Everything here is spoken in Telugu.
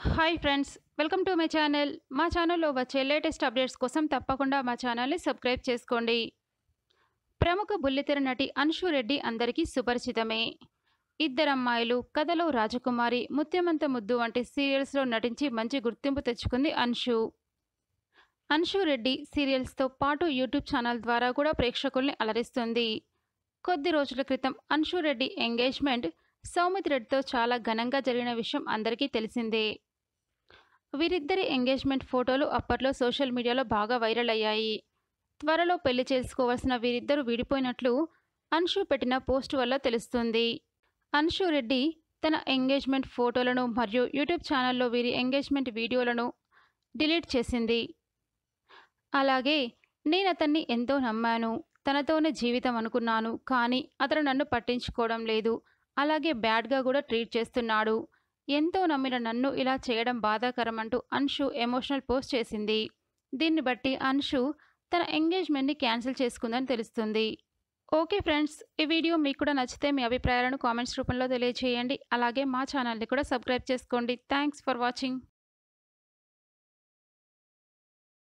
hi friends welcome to my channel మా ఛానల్లో వచ్చే లేటెస్ట్ అప్డేట్స్ కోసం తప్పకుండా మా ఛానల్ని సబ్స్క్రైబ్ చేసుకోండి ప్రముఖ బుల్లితెర నటి అన్షు రెడ్డి అందరికీ సుపరిచితమే ఇద్దరమ్మాయిలు కథలో రాజకుమారి ముత్యమంత ముద్దు వంటి సీరియల్స్లో నటించి మంచి గుర్తింపు తెచ్చుకుంది అన్షు అన్షు రెడ్డి సీరియల్స్తో పాటు యూట్యూబ్ ఛానల్ ద్వారా కూడా ప్రేక్షకుల్ని అలరిస్తుంది కొద్ది రోజుల క్రితం అన్షు రెడ్డి ఎంగేజ్మెంట్ సౌమిత్ రెడ్డితో చాలా ఘనంగా జరిగిన విషయం అందరికీ తెలిసిందే వీరిద్దరి ఎంగేజ్మెంట్ ఫోటోలు అప్పట్లో సోషల్ మీడియాలో బాగా వైరల్ అయ్యాయి త్వరలో పెళ్లి చేసుకోవాల్సిన వీరిద్దరూ విడిపోయినట్లు అన్షు పెట్టిన పోస్ట్ వల్ల తెలుస్తుంది అన్షు రెడ్డి తన ఎంగేజ్మెంట్ ఫోటోలను మరియు యూట్యూబ్ ఛానల్లో వీరి ఎంగేజ్మెంట్ వీడియోలను డిలీట్ చేసింది అలాగే నేను అతన్ని ఎంతో నమ్మాను తనతోనే జీవితం అనుకున్నాను కానీ అతను నన్ను పట్టించుకోవడం లేదు అలాగే బ్యాడ్గా కూడా ట్రీట్ చేస్తున్నాడు ఎంతో నమ్మిన నన్ను ఇలా చేయడం బాధాకరం అంటూ అన్షు ఎమోషనల్ పోస్ట్ చేసింది దీన్ని బట్టి అన్షు తన ఎంగేజ్మెంట్ని క్యాన్సిల్ చేసుకుందని తెలుస్తుంది ఓకే ఫ్రెండ్స్ ఈ వీడియో మీకు కూడా నచ్చితే మీ అభిప్రాయాలను కామెంట్స్ రూపంలో తెలియజేయండి అలాగే మా ఛానల్ని కూడా సబ్స్క్రైబ్ చేసుకోండి థ్యాంక్స్ ఫర్ వాచింగ్